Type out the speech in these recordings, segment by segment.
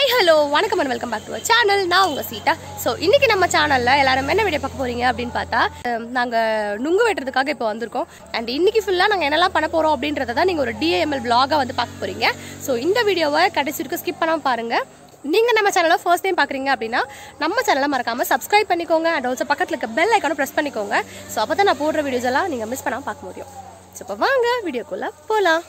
Hi hello வணக்கம் and welcome back to channel நான் உங்கள் சீதா ஸோ இன்னைக்கு நம்ம சேனலில் எல்லாரும் என்ன வீடியோ பார்க்க போறீங்க அப்படின்னு பார்த்தா நாங்கள் நுங்கு வெட்டுறதுக்காக இப்போ வந்திருக்கோம் அண்ட் இன்னைக்கு ஃபுல்லாக நாங்கள் என்னெல்லாம் பண்ண போகிறோம் அப்படின்றத தான் நீங்கள் ஒரு டிஏஎம்எல் vlog-ஆ வந்து பார்க்க போறீங்க ஸோ இந்த வீடியோவை கடைசி வரைக்கும் ஸ்கிப் பண்ணாமல் பாருங்கள் நீங்கள் நம்ம சேனலை ஃபர்ஸ்ட் டைம் பார்க்குறீங்க அப்படின்னா நம்ம சேனலை மறக்காமல் சப்ஸ்கிரைப் பண்ணிக்கோங்க அண்ட் ஆல்சோ பக்கத்தில் இருக்க பெல் ஐக்கானும் ப்ரெஸ் பண்ணிக்கோங்க ஸோ அப்போ தான் நான் போடுற வீடியோஸ் எல்லாம் நீங்கள் மிஸ் பண்ணாமல் பார்க்க முடியும் ஸோ இப்போ வாங்க வீடியோக்குள்ளே போகலாம்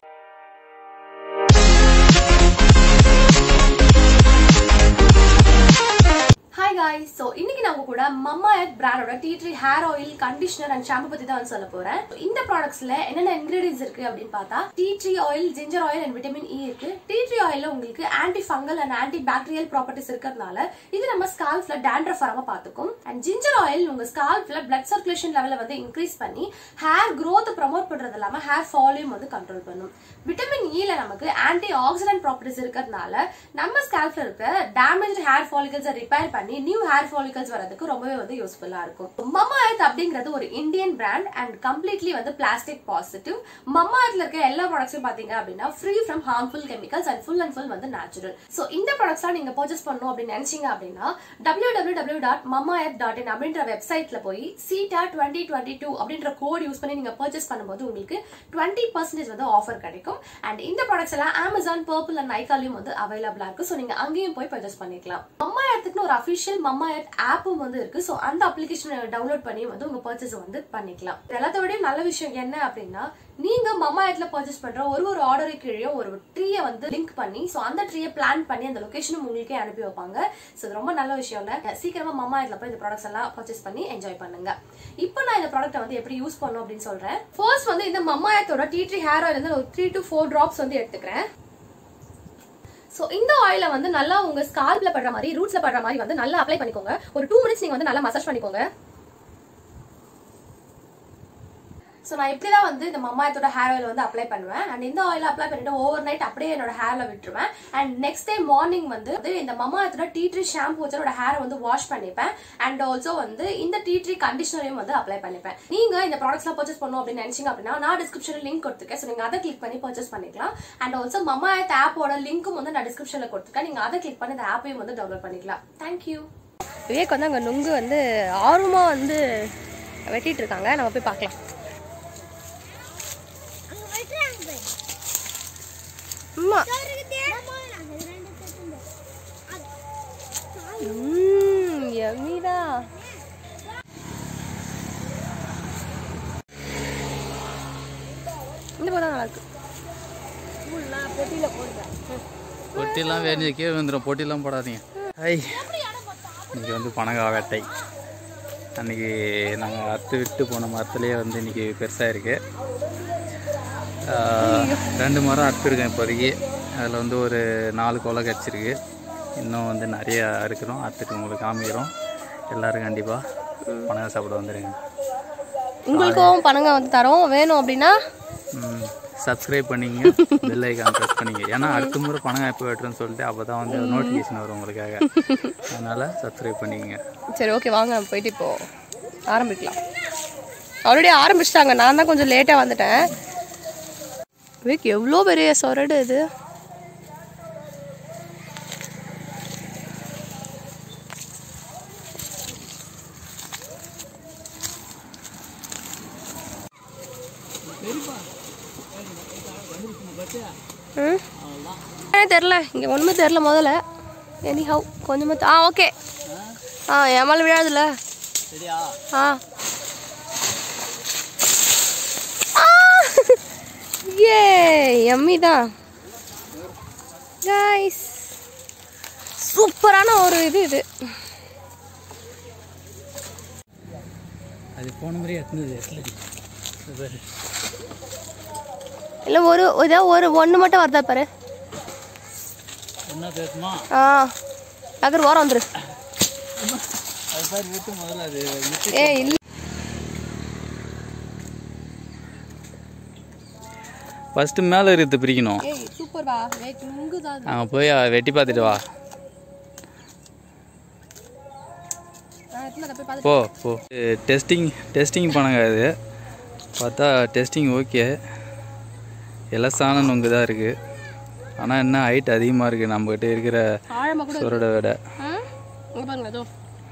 ஹாய் காய்ஸ் ஸோ இன்னைக்கு நான் உங்க கூட மம்மா எர்த் பிராண்டோட tea tree hair oil conditioner and shampoo பத்தி தான் வந்து சொல்ல போறேன் இந்த ப்ராடக்ட்ஸ்ல என்னென்ன இன்கிரீடியன்ஸ் இருக்கு அப்படின்னு பார்த்தா tea tree oil ginger oil and vitamin E இருக்கு டீ ட்ரீ ஆயில்ல உங்களுக்கு anti fungal and anti bacterial properties இருக்கிறதுனால இது நம்ம ஸ்கால்ப்ல டேண்ட்ரஃப் வராம பாத்துக்கும் அண்ட் ஜிஞ்சர் ஆயில் உங்க ஸ்கால்ப்ல பிளட் சர்க்குலேஷன் லெவலை வந்து இன்க்ரீஸ் பண்ணி ஹேர் growth ப்ரமோட் பண்றது இல்லாம ஹேர் ஃபாலையும் வந்து கண்ட்ரோல் பண்ணும் விட்டமின் இல நமக்கு ஆன்டி ஆக்சிடென்ட் ப்ராப்பர்ட்டிஸ் இருக்கிறதுனால நம்ம ஸ்கால்ப்ல இருக்கிற டேமேஜ் ஹேர் ஃபாலிகல்ஸை ரிப்பேர் பண்ணி நியூ ஹேர் ஃபாலிகல்ஸ் வரதுக்கு ரொம்பவே வந்து யூஸ்ஃபுல்லா இருக்கும் மம்மா எர்த் அப்படிங்கிறது ஒரு இந்தியன் பிராண்ட் அண்ட் கம்ப்ளீட்லி வந்து பிளாஸ்டிக் பாசிட்டிவ் மம்மா எர்த்ல இருக்க எல்லா ப்ராடக்ட்ஸும் பாத்தீங்க அப்படின்னா free from harmful chemicals and full and full வந்து நேச்சுரல் ஸோ இந்த ப்ராடக்ட்ஸ்லாம் நீங்க பர்ச்சேஸ் பண்ணணும் அப்படின்னு நினைச்சீங்க அப்படின்னா W W W dot Mamaearth dot in அப்படின்ற வெப்சைட்ல போய் சீட்டா டுவெண்ட்டி டுவெண்ட்டி டூ அப்படின்ற கோட் யூஸ் பண்ணி நீங்க பர்ச்சேஸ் பண்ணும்போது உங்களுக்கு டுவெண்ட்டி பர்சன்டேஜ் வந்து ஆஃபர் கிடைக்கும் அண்ட் இந்த ப்ராடக்ட்ஸ் எல்லாம் அமேசான் பர்பிள் அண்ட் நைக்காலையும் வந்து அவைலபிளா இருக்கு ஸோ நீங்க அங்கேயும் போய் பர்ச்சேஸ் பண்ணிக்கலாம் மம்மா எர்த்துக்குன்னு ஒரு அஃபிஷியல் மம்மா எர்த் ஆப்பும் வந்து இருக்கு ஸோ அந்த அப்ளிகேஷனை டவுன்லோட் பண்ணி வந்து உங்க பர்ச்சேஸ் வந்து பண்ணிக்கலாம் எல்லாத்த விட நல்ல விஷயம் என்ன அப்படின்னா நீங்க மம்மா எர்த்ல பர்ச்சேஸ் பண்ற ஒரு ஒரு ஆர்டருக்கு கீழே ஒரு ட்ரீயை வந்து லிங்க் பண்ணி ஸோ அந்த ட்ரீயை பிளான் பண்ணி அந்த லொகேஷனும் உங்களுக்கே அனுப்பி வைப்பாங்க ஸோ இது ரொம்ப நல்ல விஷயம் இல்ல சீக்கிரமா மம்மா எர்த்ல போய் இந்த ப்ராடக்ட்ஸ் எல்லாம் பர்ச்சேஸ் பண்ணி என்ஜாய் பண்ணுங்க இப்போ நான் இந்த ப்ராடக்ட்டை வந்து எப்படி யூஸ் பண்ணும் அப்படின்னு சொல்றேன் ஃபர்ஸ்ட் வந்து இந்த மம்மா எர்த்தோட டீ ட்ரீ ஹேர் ஆயில் வந்து ஒரு த்ரீ டு ஃபோர் ட்ராப்ஸ் வந்து எடுத்துக்கிறேன் ஸோ இந்த ஆயிலை வந்து நல்லா உங்க ஸ்கால்ப்ல படுற மாதிரி ரூட்ஸ்ல படுற மாதிரி வந்து நல்லா அப்ளை பண்ணிக்கோங்க ஒரு டூ மினிட்ஸ் நீங்க வந்து நல்லா மசாஜ் பண்ணிக்கோங்க ஸோ நான் இப்படி தான் வந்து இந்த மம்மாயத்தோட ஹேர் ஆயில் வந்து அப்ளை பண்ணுவேன் அண்ட் இந்த ஆயில் அப்ளை பண்ணிட்டு ஓவர் நைட் அப்படியே என்னோட ஹேர்ல விட்டுருவேன் அண்ட் நெக்ஸ்ட் டே மார்னிங் வந்து இந்த மம்மாயத்தோட டீ ட்ரீ ஷாம்பு வச்சு என்னோட ஹேரை வந்து வாஷ் பண்ணிப்பேன் அண்ட் ஆல்சோ வந்து இந்த டீ ட்ரீ கண்டிஷனரையும் வந்து அப்ளை பண்ணிப்பேன் நீங்க இந்த ப்ராடக்ட்ஸ்லாம் பர்ச்சேஸ் பண்ணணும் அப்படின்னு நினைச்சீங்க அப்படின்னா நான் டிஸ்கிரிப்ஷன்ல லிங்க் கொடுத்துருக்கேன் ஸோ நீங்க அதை கிளிக் பண்ணி பர்ச்சேஸ் பண்ணிக்கலாம் அண்ட் ஆல்சோ மம்மாயத் ஆப்போட லிங்க்கும் வந்து நான் டிஸ்கிரிப்ஷன்ல கொடுத்துருக்கேன் நீங்க அதை கிளிக் பண்ணி இந்த ஆப்பையும் வந்து டவுன்லோட் பண்ணிக்கலாம் தேங்க்யூ விவேக் வந்து அங்கே நுங்கு வந்து ஆர்வமாக வந்து வெட்டிட்டு இருக்காங்க நம்ம போய் பார்க்கலாம் அம்மா ம் யம்மிடா இந்த பக்கம் நல்லா இருக்கு பொட்டிலாம் வேணும் கீழே வந்துடும் பொட்டிலாம் போடாதீங்க ஐ இன்னைக்கு வந்து பனங்காய் வேட்டை அன்னைக்கு நாங்கள் அறுத்து விட்டு போன மரத்துலேயே வந்து இன்னைக்கு பெருசாக இருக்கு ஆஹ், ரெண்டு மரம் அறுத்துருக்கேன் இப்போதைக்கு அதில் வந்து ஒரு நாலு கொலை கிடச்சிருக்கு இன்னும் வந்து நிறைய அறுக்கிறோம் அறுத்துட்டு உங்களுக்கு காமிக்கிறோம் எல்லோரும் கண்டிப்பாக பனங்காய் சாப்பிட வந்துடுங்க உங்களுக்கும் பணங்க வந்து தரோம் வேணும் அப்படின்னா சப்ஸ்கிரைப் பண்ணிங்க பெல் ஐக்கான் ப்ரெஸ் பண்ணிங்க ஏன்னா அடுத்த முறை பணம் எப்போ வெட்டுறேன்னு சொல்லிட்டு அப்போ தான் வந்து நோட்டிஃபிகேஷன் வரும் உங்களுக்காக அதனால் சப்ஸ்கிரைப் பண்ணிக்கங்க சரி ஓகே வாங்க நம்ம போயிட்டு இப்போ ஆரம்பிக்கலாம் ஆல்ரெடி ஆரம்பிச்சிட்டாங்க நான் தான் கொஞ்சம் லேட்டாக வந்துட்டேன் விவேக் எவ்வளோ பெரிய சொரடு இது ம் எனக்கு தெரில இங்கே ஒன்றுமே தெரில முதல்ல எனி ஹவ் கொஞ்சமாக ஆ ஓகே ஆ என் மேலே விழாதுல்ல ஆ ஏ எம்மி தான் கைஸ் சூப்பரான ஒரு இது இது அது போன மாதிரி எட்டுனது எட்லடி இல்லை ஒரு இதோ ஒரு ஒன்று மட்டும் வருதா பாரு என்ன பேசுமா ஆ டக்குனு ஓரம் வந்துரு அது பாரு விட்டு முதல்ல அது ஏ இல்லை ஃபஸ்ட்டு மேலே இருக்கிறது பிரிக்கணும் ஏய் சூப்பர் வா வெயிட் நுங்கு தான் அங்கே போய் வெட்டி பார்த்துட்டு வா நான் எத்தனை போய் பார்த்து போ போ டெஸ்டிங் டெஸ்டிங் பண்ணங்க அது பார்த்தா டெஸ்டிங் ஓகே எலசான நொங்கு தான் இருக்குது ஆனால் என்ன ஹைட் அதிகமாக இருக்குது நம்மகிட்ட இருக்கிற ஆழமா கூட சுரடை விட ம் இங்க பாருங்க அதோ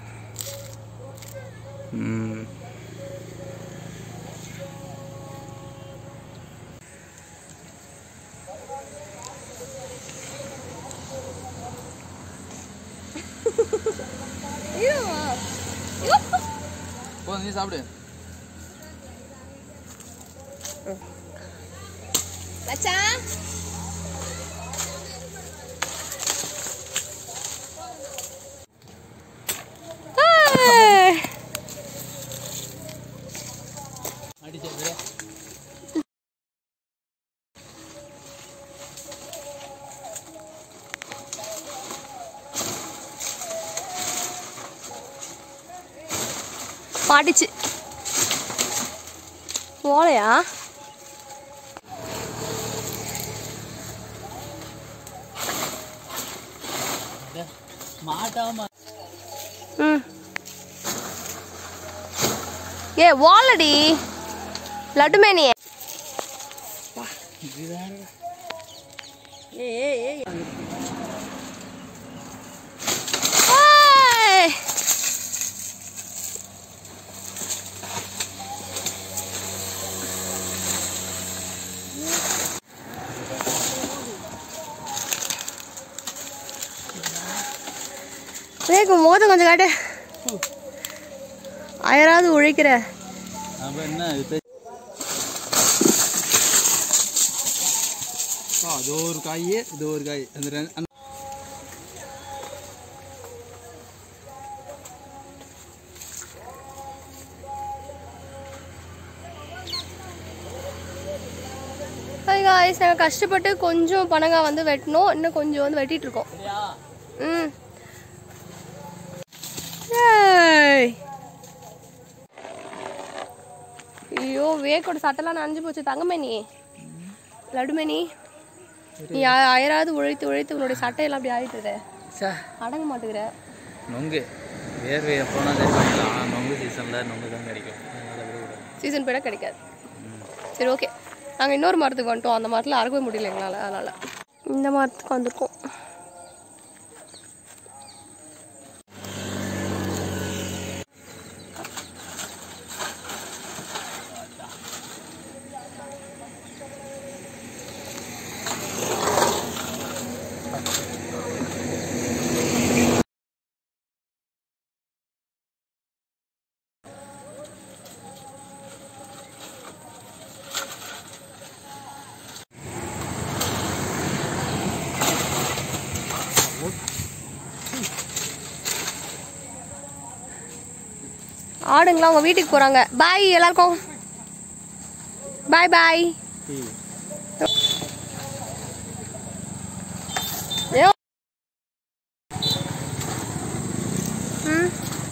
ம். போ நீ சாப்பிடு மச்சான் மாட்டிச்சு ஓலையா மாட்டாம ம் ஏ வாலடி லட்டு மேனி ஏய் வேகம் மோதம் கொஞ்சம் காட்டு அயராது உழைக்கிற அப்போ என்ன இது ஆ, இது ஒரு காய் இது ஒரு காய் அந்த ரெண்டு அந்த ஹாய் காய்ஸ் நாங்கள் கஷ்டப்பட்டு கொஞ்சம் பனங்காய் வந்து வெட்டினோம் இன்னும் கொஞ்சம் வந்து வெட்டிட்டு இருக்கோம் ம் ஏய். ஐயோ வேக்கோட சட்டெல்லாம் நனைஞ்சு போச்சு தங்கமேனி லடுமேனி நீ அ- அயராது உழைத்து உழைத்து உன்னுடைய சட்டையெல்லாம் அப்படி ஆயிட்டுது சே அடங்க மாட்டேங்கிற நொங்கு வேர்வை எப்போனா சரி பண்ணிக்கலாம் ஆனால் நொங்கு சீசனில் நொங்கு தான் கிடைக்கும் அதனால விடக்கூடாது சீசன் போயிட கிடைக்காது சரி ஓகே நாங்கள் இன்னொரு மரத்துக்கு வந்துட்டோம் அந்த மரத்தில் அறுக்கவே முடியல எங்களால் அதனால் இந்த மரத்துக்கு வந்திருக்கோம் ஆடுங்களாம் அவங்க வீட்டுக்கு போகிறாங்க பாய் எல்லாருக்கும் பாய் பாய் ஏ ம்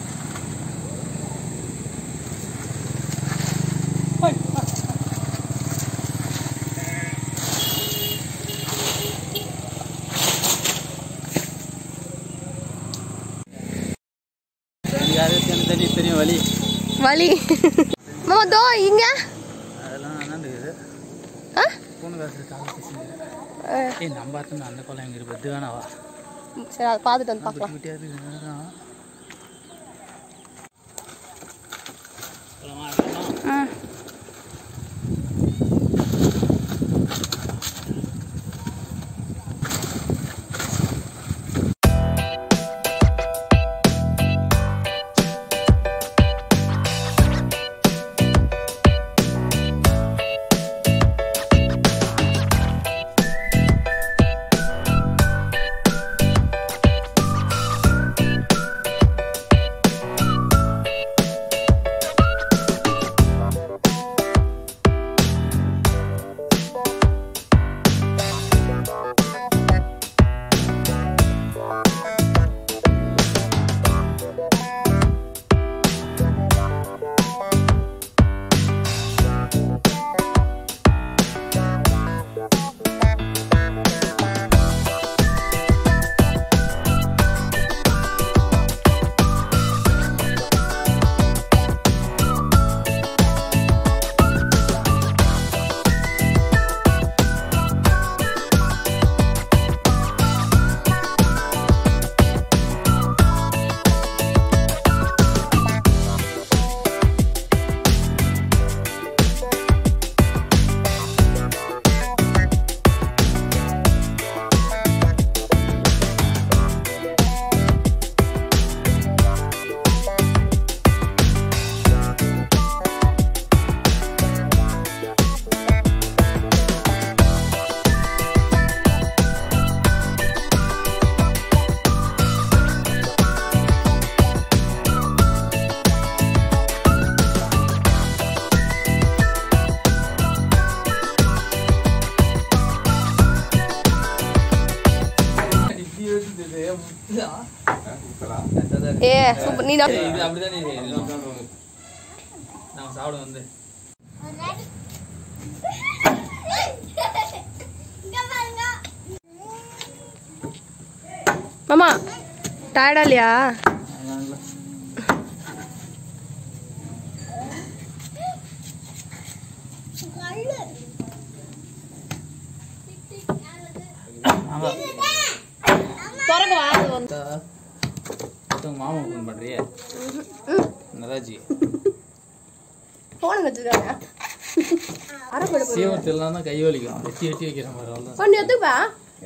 யாரு தனி தனி வழி வலி மாமா தோ இங்க அதெல்லாம் என்னது ஆ பூனை காசு கால் பேசுங்க அஹ், ஏய் நம்ம பார்த்து அந்த குளம் எங்கே இருக்கு இது வேணாவா சரி அதை பார்த்துட்டு வந்து பார்க்கலாம் குட்டியாக இருக்கு ம் ஏ சூப்பர் நீ ஏய், இது அப்படிதானே இது. நான் சாப்பிட வந்து மாமா டயர்டா இல்லையா திறக்க வா மாமா ஃபோன் பண்றியே நராஜி போன வச்சிருக்காங்க அரைப்படு சீவத்தில் தான் கை வலிக்கும் வெட்டி வெட்டி வைக்கிற மாதிரி அவ்வளோதான் பண்ணி எடுத்துப்பா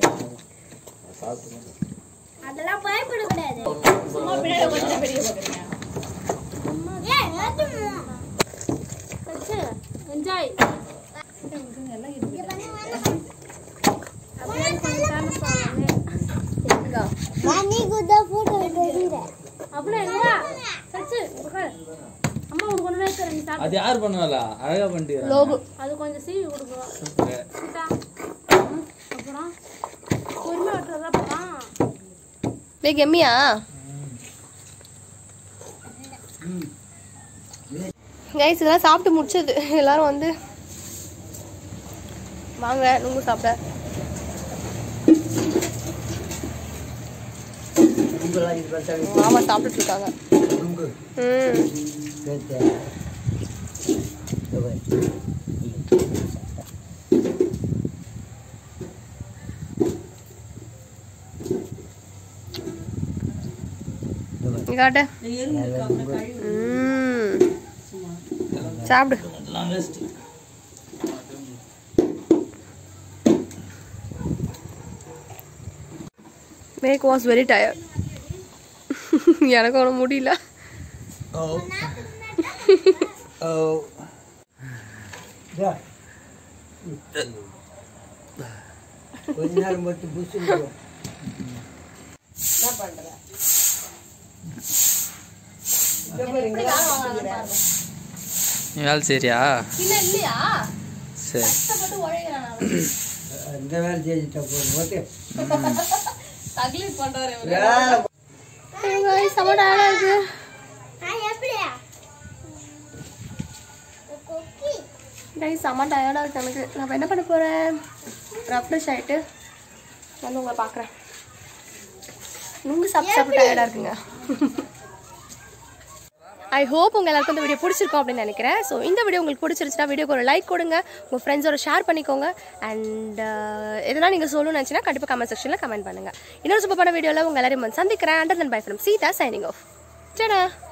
அதெல்லாம் பயப்படக்கூடாது சும்மா பின்னாடி கொஞ்சம் பெரிய பாக்குறீங்க ஏன் எல்லாத்தையும் என்ஜாய் மணி குதா போட்டோ எடுக்கிறேன் அப்படின்னா எங்க சச்சு உட்கார் அம்மா உனக்கு ஒண்ணுமே தரேன் நீ சாப்பிடு அது யார் பண்ணுவாளா அழகா பண்ணிட்டு லோகு அது கொஞ்சம் சீவி கொடுக்கும் சூப்பர் சீதா ம், அப்புறம் பொறுமை வெட்டுறதா அப்புறம் வேக எம்மியா கைஸ் இதெல்லாம் சாப்பிட்டு முடிச்சது எல்லாரும் வந்து வாங்க நுங்கு சாப்பிட மாமா சாப்பிட்டுட்டு இருக்காங்க ம் இங்க காட்டு ம். சாப்பிடு எல்லாம் waste make was very tired எனக்கு ஒன்றும் முடியல கொஞ்ச நேரம் மட்டும் புஷ் நீ வேலை செய்றியா இல்லை இல்லையா சரி கஷ்டப்பட்டு உழைக்கிறேன் இந்த வேலை செஞ்சுட்டா போதும் ஓகே தக்லீஃப் பண்றாரு செம்ம டயர்டாக இருக்கு நான் எப்படியா கொக்கி கைஸ் செம்ம டயர்டாக இருக்கு எனக்கு நான் இப்ப என்ன பண்ண போகிறேன் ரெஃப்ரெஷ் ஆகிட்டு வந்து உங்களை பார்க்குறேன் நுங்கு சாப்பிட்டு சாப்பிட்டு டயர்டாக இருக்குங்க ஐ ஹோப் உங்கள் எல்லாருக்கும் இந்த வீடியோ பிடிச்சிருக்கோம் அப்படின்னு நினைக்கிறேன் ஸோ இந்த வீடியோ உங்களுக்கு பிடிச்சிருச்சுன்னா வீடியோக்கு ஒரு லைக் கொடுங்க உங்கள் ஃப்ரெண்ட்ஸோட ஷேர் பண்ணிக்கோங்க அண்ட் எதனா நீங்கள் சொல்லணும்னு நினச்சினா கண்டிப்பாக கமெண்ட் செக்ஷனில் கமெண்ட் பண்ணுங்கள் இன்னொரு சூப்பரான வீடியோவில் உங்கள் எல்லாரையும் வந்து சந்திக்கிறேன் until then bye from Seetha signing off டடா